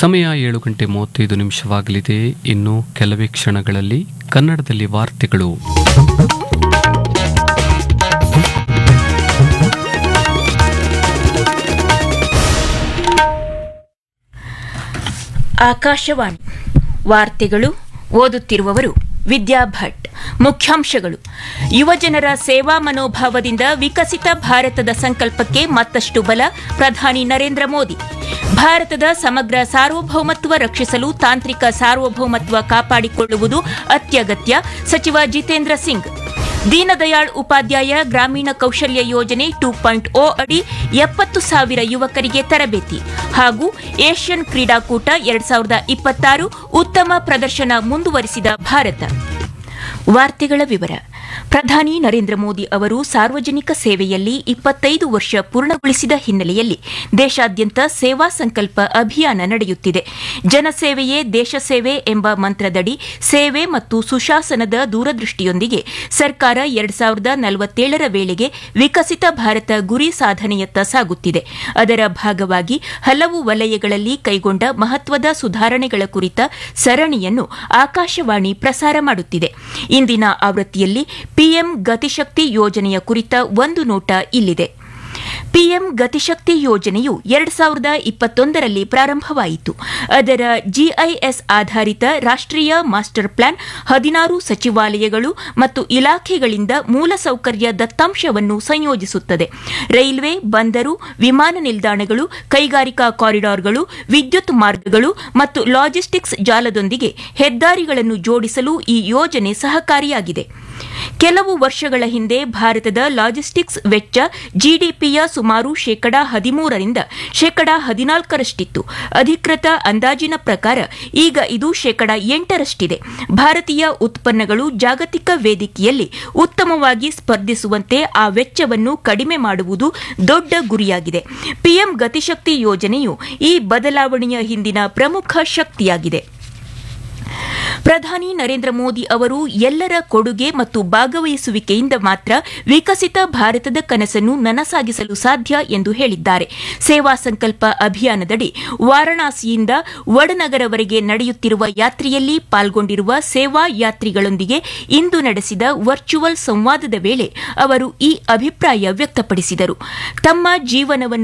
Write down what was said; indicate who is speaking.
Speaker 1: ಸಮಯ ಏಳು ಗಂಟೆ ಮೂವತ್ತೈದು ನಿಮಿಷವಾಗಲಿದೆ ಇನ್ನು ಕೆಲವೇ ಕ್ಷಣಗಳಲ್ಲಿ ಕನ್ನಡದಲ್ಲಿ ವಾರ್ತೆಗಳು
Speaker 2: ಆಕಾಶವಾಣಿ ವಾರ್ತೆಗಳು ಓದುತ್ತಿರುವವರು ವಿದ್ಯಾ ಭಟ್ ಮುಖ್ಯಾಂಶಗಳು ಯುವಜನರ ಸೇವಾ ಮನೋಭಾವದಿಂದ ವಿಕಸಿತ ಭಾರತದ ಸಂಕಲ್ಪಕ್ಕೆ ಮತ್ತಷ್ಟು ಬಲ ಪ್ರಧಾನಿ ನರೇಂದ್ರ ಮೋದಿ ಭಾರತದ ಸಮಗ್ರ ಸಾರ್ವಭೌಮತ್ವ ರಕ್ಷಿಸಲು ತಾಂತ್ರಿಕ ಸಾರ್ವಭೌಮತ್ವ ಕಾಪಾಡಿಕೊಳ್ಳುವುದು ಅತ್ಯಗತ್ಯ ಸಚಿವ ಜಿತೇಂದ್ರ ಸಿಂಗ್ ದೀನದಯಾಳ್ ಉಪಾಧ್ಯಾಯ ಗ್ರಾಮೀಣ ಕೌಶಲ್ಯ ಯೋಜನೆ ಟೂ ಪಾಯಿಂಟ್ ಓ ಅಡಿ ಎಪ್ಪತ್ತು ಸಾವಿರ ಯುವಕರಿಗೆ ತರಬೇತಿ ಹಾಗೂ ಏಷ್ಯನ್ ಕ್ರೀಡಾಕೂಟ ಎರಡ್ ಸಾವಿರದ ಇಪ್ಪತ್ತಾರು ಉತ್ತಮ ಪ್ರದರ್ಶನ ಮುಂದುವರಿಸಿದ ಭಾರತ ವಾರ್ತೆಗಳ ವಿವರ ಪ್ರಧಾನಿ ನರೇಂದ್ರ ಮೋದಿ ಅವರು ಸಾರ್ವಜನಿಕ ಸೇವೆಯಲ್ಲಿ ಇಪ್ಪತ್ತೈದು ವರ್ಷ ಪೂರ್ಣಗೊಳಿಸಿದ ಹಿನ್ನೆಲೆಯಲ್ಲಿ ದೇಶಾದ್ಯಂತ ಸೇವಾ ಸಂಕಲ್ಪ ಅಭಿಯಾನ ನಡೆಯುತ್ತಿದೆ ಜನಸೇವೆಯೇ ದೇಶ ಸೇವೆ ಎಂಬ ಮಂತ್ರದಡಿ ಸೇವೆ ಮತ್ತು ಸುಶಾಸನದ ದೂರದೃಷ್ಟಿಯೊಂದಿಗೆ ಸರ್ಕಾರ ಎರಡ್ ಸಾವಿರದ ನಲವತ್ತೇಳರ ವೇಳೆಗೆ ವಿಕಸಿತ ಭಾರತ ಗುರಿ ಸಾಧನೆಯತ್ತ ಸಾಗುತ್ತಿದೆ ಅದರ ಭಾಗವಾಗಿ ಹಲವು ವಲಯಗಳಲ್ಲಿ ಕೈಗೊಂಡ ಮಹತ್ವದ ಸುಧಾರಣೆಗಳ ಕುರಿತ ಸರಣಿಯನ್ನು ಆಕಾಶವಾಣಿ ಪ್ರಸಾರ ಮಾಡುತ್ತಿದೆ ಇಂದಿನ ಆವೃತ್ತಿಯಲ್ಲಿ ಪಿಎಂ ಗತಿಶಕ್ತಿ ಯೋಜನೆಯ ಕುರಿತ ಒಂದು ನೋಟ ಇಲ್ಲಿದೆ ಪಿಎಂ ಗತಿಶಕ್ತಿ ಯೋಜನೆಯು ಎರಡು ಸಾವಿರದ ಇಪ್ಪತ್ತೊಂದರಲ್ಲಿ ಪ್ರಾರಂಭವಾಯಿತು ಅದರ ಜಿಐಎಸ್ ಆಧಾರಿತ ರಾಷ್ಟ್ರೀಯ ಮಾಸ್ಟರ್ ಪ್ಲಾನ್ ಹದಿನಾರು ಸಚಿವಾಲಯಗಳು ಮತ್ತು ಇಲಾಖೆಗಳಿಂದ ಮೂಲಸೌಕರ್ಯ ದತ್ತಾಂಶವನ್ನು ಸಂಯೋಜಿಸುತ್ತದೆ ರೈಲ್ವೆ ಬಂದರು ವಿಮಾನ ನಿಲ್ದಾಣಗಳು ಕೈಗಾರಿಕಾ ಕಾರಿಡಾರ್ಗಳು ವಿದ್ಯುತ್ ಮಾರ್ಗಗಳು ಮತ್ತು ಲಾಜಿಸ್ಟಿಕ್ಸ್ ಜಾಲದೊಂದಿಗೆ ಹೆದ್ದಾರಿಗಳನ್ನು ಜೋಡಿಸಲು ಈ ಯೋಜನೆ ಸಹಕಾರಿಯಾಗಿದೆ ಕೆಲವು ವರ್ಷಗಳ ಹಿಂದೆ ಭಾರತದ ಲಾಜಿಸ್ಟಿಕ್ಸ್ ವೆಚ್ಚ ಜಿಡಿಪಿಯ ಸುಮಾರು ಶೇಕಡಾ ಹದಿಮೂರರಿಂದ ಶೇಕಡಾ ಹದಿನಾಲ್ಕರಷ್ಟಿತ್ತು ಅಧಿಕೃತ ಅಂದಾಜಿನ ಪ್ರಕಾರ ಈಗ ಇದು ಶೇಕಡಾ ಎಂಟರಷ್ಟಿದೆ ಭಾರತೀಯ ಉತ್ಪನ್ನಗಳು ಜಾಗತಿಕ ವೇದಿಕೆಯಲ್ಲಿ ಉತ್ತಮವಾಗಿ ಸ್ಪರ್ಧಿಸುವಂತೆ ಆ ವೆಚ್ಚವನ್ನು ಕಡಿಮೆ ಮಾಡುವುದು ದೊಡ್ಡ ಗುರಿಯಾಗಿದೆ ಪಿಎಂ ಗತಿಶಕ್ತಿ ಯೋಜನೆಯು ಈ ಬದಲಾವಣೆಯ ಹಿಂದಿನ ಪ್ರಮುಖ ಶಕ್ತಿಯಾಗಿದೆ ಪ್ರಧಾನಿ ನರೇಂದ್ರ ಮೋದಿ ಅವರು ಎಲ್ಲರ ಕೊಡುಗೆ ಮತ್ತು ಭಾಗವಹಿಸುವಿಕೆಯಿಂದ ಮಾತ್ರ ವಿಕಸಿತ ಭಾರತದ ಕನಸನ್ನು ನನಸಾಗಿಸಲು ಸಾಧ್ಯ ಎಂದು ಹೇಳಿದ್ದಾರೆ ಸೇವಾ ಸಂಕಲ್ಪ ಅಭಿಯಾನದಡಿ ವಾರಣಾಸಿಯಿಂದ ವಡನಗರವರೆಗೆ ನಡೆಯುತ್ತಿರುವ ಯಾತ್ರೆಯಲ್ಲಿ ಪಾಲ್ಗೊಂಡಿರುವ ಸೇವಾ ಯಾತ್ರಿಗಳೊಂದಿಗೆ ಇಂದು ನಡೆಸಿದ ವರ್ಚುವಲ್ ಸಂವಾದದ ವೇಳೆ ಅವರು ಈ ಅಭಿಪ್ರಾಯ ವ್ಯಕ್ತಪಡಿಸಿದರು ತಮ್ಮ ಜೀವನವನ್ನು